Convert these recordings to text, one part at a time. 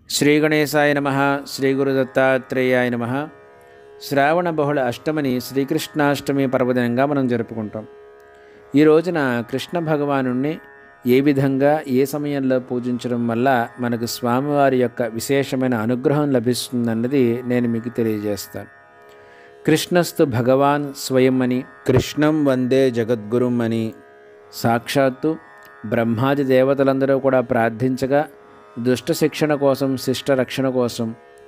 శ్రీ గణేశాయ నమ శ్రీ గురు దత్తాత్రేయాయ నమ శ్రావణ బహుళ అష్టమిని శ్రీకృష్ణాష్టమి పర్వదినంగా మనం జరుపుకుంటాం ఈ రోజున కృష్ణ భగవాను ఏ విధంగా ఏ సమయంలో పూజించడం వల్ల మనకు స్వామివారి యొక్క విశేషమైన అనుగ్రహం లభిస్తుందన్నది నేను మీకు తెలియజేస్తాను కృష్ణస్తు భగవాన్ స్వయం అని కృష్ణం వందే జగద్గురుం అని సాక్షాత్తు బ్రహ్మాది దేవతలందరూ కూడా ప్రార్థించగా దుష్ట శిక్షణ కోసం శిష్ట రక్షణ కోసం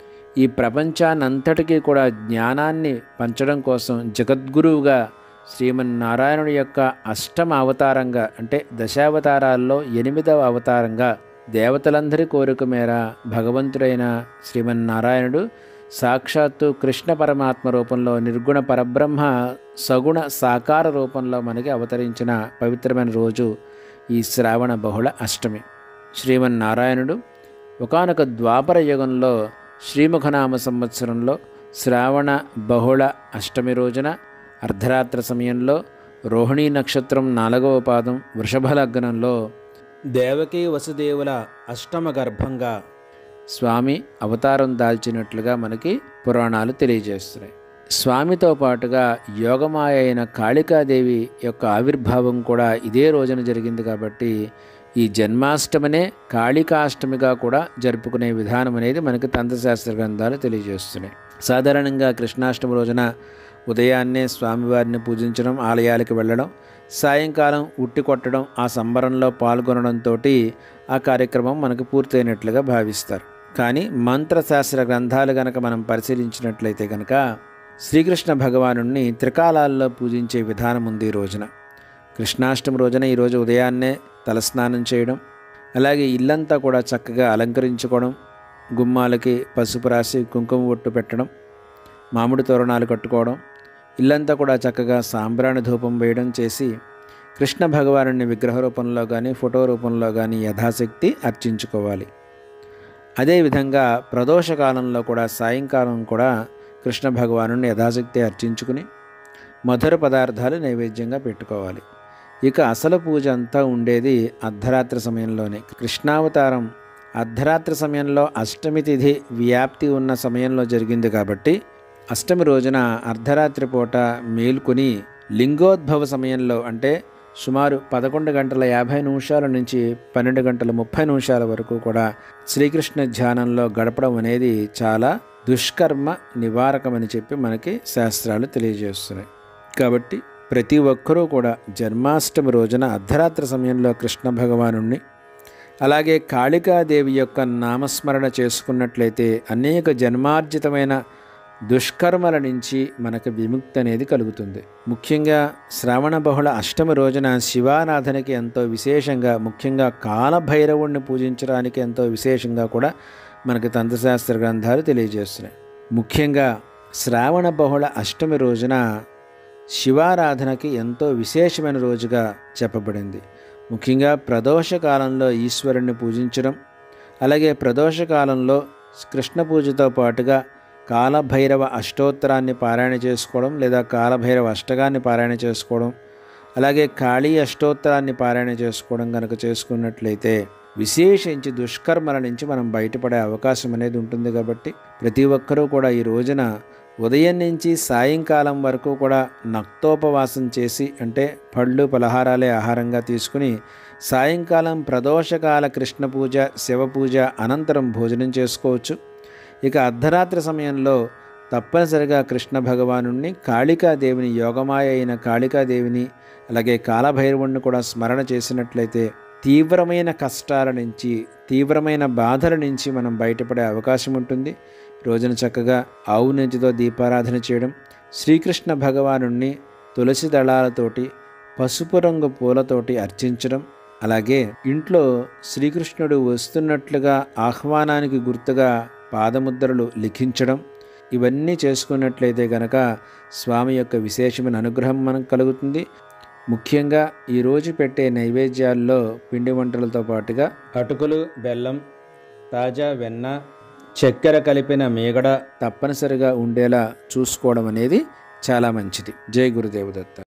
ఈ ప్రపంచానంతటికీ కూడా జ్ఞానాన్ని పంచడం కోసం జగద్గురువుగా శ్రీమన్నారాయణుడి యొక్క అష్టమ అవతారంగా అంటే దశావతారాల్లో ఎనిమిదవ అవతారంగా దేవతలందరి కోరిక మేర భగవంతుడైన శ్రీమన్నారాయణుడు సాక్షాత్తు కృష్ణ పరమాత్మ రూపంలో నిర్గుణ పరబ్రహ్మ సగుణ సాకార రూపంలో మనకి అవతరించిన పవిత్రమైన రోజు ఈ శ్రావణ బహుళ అష్టమి శ్రీమన్నారాయణుడు ఒకనొక ద్వాపర యుగంలో శ్రీముఖనామ సంవత్సరంలో శ్రావణ బహుళ అష్టమి రోజున అర్ధరాత్ర సమయంలో రోహిణీ నక్షత్రం నాలుగవ పాదం వృషభ లగ్నంలో దేవకీ వసుదేవుల అష్టమ గర్భంగా స్వామి అవతారం దాల్చినట్లుగా మనకి పురాణాలు తెలియజేస్తున్నాయి స్వామితో పాటుగా యోగమాయ అయిన కాళికాదేవి యొక్క ఆవిర్భావం కూడా ఇదే రోజున జరిగింది కాబట్టి ఈ జన్మాష్టమినే కాళికాష్టమిగా కూడా జరుపుకునే విధానం అనేది మనకి తంత్రశాస్త్ర గ్రంథాలు తెలియజేస్తున్నాయి సాధారణంగా కృష్ణాష్టమి రోజున ఉదయాన్నే స్వామివారిని పూజించడం ఆలయాలకు వెళ్ళడం సాయంకాలం ఉట్టి కొట్టడం ఆ సంబరంలో పాల్గొనడంతో ఆ కార్యక్రమం మనకు పూర్తయినట్లుగా భావిస్తారు కానీ మంత్రశాస్త్ర గ్రంథాలు గనక మనం పరిశీలించినట్లయితే కనుక శ్రీకృష్ణ భగవాను త్రికాలాల్లో పూజించే విధానం ఉంది ఈ రోజున కృష్ణాష్టమి రోజున ఈరోజు ఉదయాన్నే తలస్నానం చేయడం అలాగే ఇల్లంతా కూడా చక్కగా అలంకరించుకోవడం గుమ్మాలకి పసుపు రాసి కుంకుమ ఒట్టు పెట్టడం మామిడి తోరణాలు కట్టుకోవడం ఇల్లంతా కూడా చక్కగా సాంబ్రాణి ధూపం వేయడం చేసి కృష్ణ భగవాను విగ్రహ రూపంలో కానీ ఫోటో రూపంలో కానీ యథాశక్తి అర్చించుకోవాలి అదేవిధంగా ప్రదోషకాలంలో కూడా సాయంకాలం కూడా కృష్ణ భగవాను యథాశక్తి అర్చించుకుని మధుర పదార్థాలు నైవేద్యంగా పెట్టుకోవాలి ఇక అసలు పూజ అంతా ఉండేది అర్ధరాత్రి సమయంలోనే కృష్ణావతారం అర్ధరాత్రి సమయంలో అష్టమి తిథి వ్యాప్తి ఉన్న సమయంలో జరిగింది కాబట్టి అష్టమి రోజున అర్ధరాత్రి పూట మేల్కొని లింగోద్భవ సమయంలో అంటే సుమారు పదకొండు గంటల యాభై నిమిషాల నుంచి పన్నెండు గంటల ముప్పై నిమిషాల వరకు కూడా శ్రీకృష్ణ ధ్యానంలో గడపడం అనేది చాలా దుష్కర్మ నివారకమని చెప్పి మనకి శాస్త్రాలు తెలియజేస్తున్నాయి కాబట్టి ప్రతి ఒక్కరూ కూడా జన్మాష్టమి రోజున అర్ధరాత్రి సమయంలో కృష్ణ భగవాను అలాగే కాళికాదేవి యొక్క నామస్మరణ చేసుకున్నట్లయితే అనేక జన్మార్జితమైన దుష్కర్మల నుంచి మనకు విముక్తి అనేది కలుగుతుంది ముఖ్యంగా శ్రావణ బహుళ అష్టమి రోజున శివారాధనకి ఎంతో విశేషంగా ముఖ్యంగా కాలభైరవుణ్ణి పూజించడానికి ఎంతో విశేషంగా కూడా మనకు తంత్రశాస్త్ర గ్రంథాలు తెలియజేస్తున్నాయి ముఖ్యంగా శ్రావణ బహుళ అష్టమి రోజున శివారాధనకి ఎంతో విశేషమైన రోజుగా చెప్పబడింది ముఖ్యంగా ప్రదోష కాలంలో ఈశ్వరుణ్ణి పూజించడం అలాగే ప్రదోష కాలంలో కృష్ణ పూజతో పాటుగా కాలభైరవ అష్టోత్తరాన్ని పారాయణ చేసుకోవడం లేదా కాలభైరవ అష్టకాన్ని పారాయణ చేసుకోవడం అలాగే కాళీ అష్టోత్తరాన్ని పారాయణ చేసుకోవడం కనుక చేసుకున్నట్లయితే విశేషించి దుష్కర్మల నుంచి మనం బయటపడే అవకాశం అనేది ఉంటుంది కాబట్టి ప్రతి ఒక్కరూ కూడా ఈ రోజున ఉదయం నుంచి సాయంకాలం వరకు కూడా నక్తోపవాసం చేసి అంటే పళ్ళు పలహారాలే ఆహారంగా తీసుకుని సాయంకాలం ప్రదోషకాల కృష్ణ పూజ శివ పూజ అనంతరం భోజనం చేసుకోవచ్చు ఇక అర్ధరాత్రి సమయంలో తప్పనిసరిగా కృష్ణ భగవాను కాళికాదేవిని యోగమాయ అయిన కాళికాదేవిని అలాగే కాలభైరవుణ్ణి కూడా స్మరణ చేసినట్లయితే తీవ్రమైన కష్టాల నుంచి తీవ్రమైన బాధల నుంచి మనం బయటపడే అవకాశం ఉంటుంది రోజున చక్కగా ఆవు నెంచితో దీపారాధన చేయడం శ్రీకృష్ణ భగవాను తులసి దళాలతోటి పసుపు రంగు పూలతోటి అర్చించడం అలాగే ఇంట్లో శ్రీకృష్ణుడు వస్తున్నట్లుగా ఆహ్వానానికి గుర్తుగా పాదముద్రలు లిఖించడం ఇవన్నీ చేసుకున్నట్లయితే గనక స్వామి యొక్క విశేషమైన అనుగ్రహం మనకు కలుగుతుంది ముఖ్యంగా ఈరోజు పెట్టే నైవేద్యాల్లో పిండి వంటలతో పాటుగా అటుకులు బెల్లం తాజా వెన్న చక్కెర కలిపిన మేగడ తప్పనిసరిగా ఉండేలా చూసుకోవడం అనేది చాలా మంచిది జై గురుదేవదత్త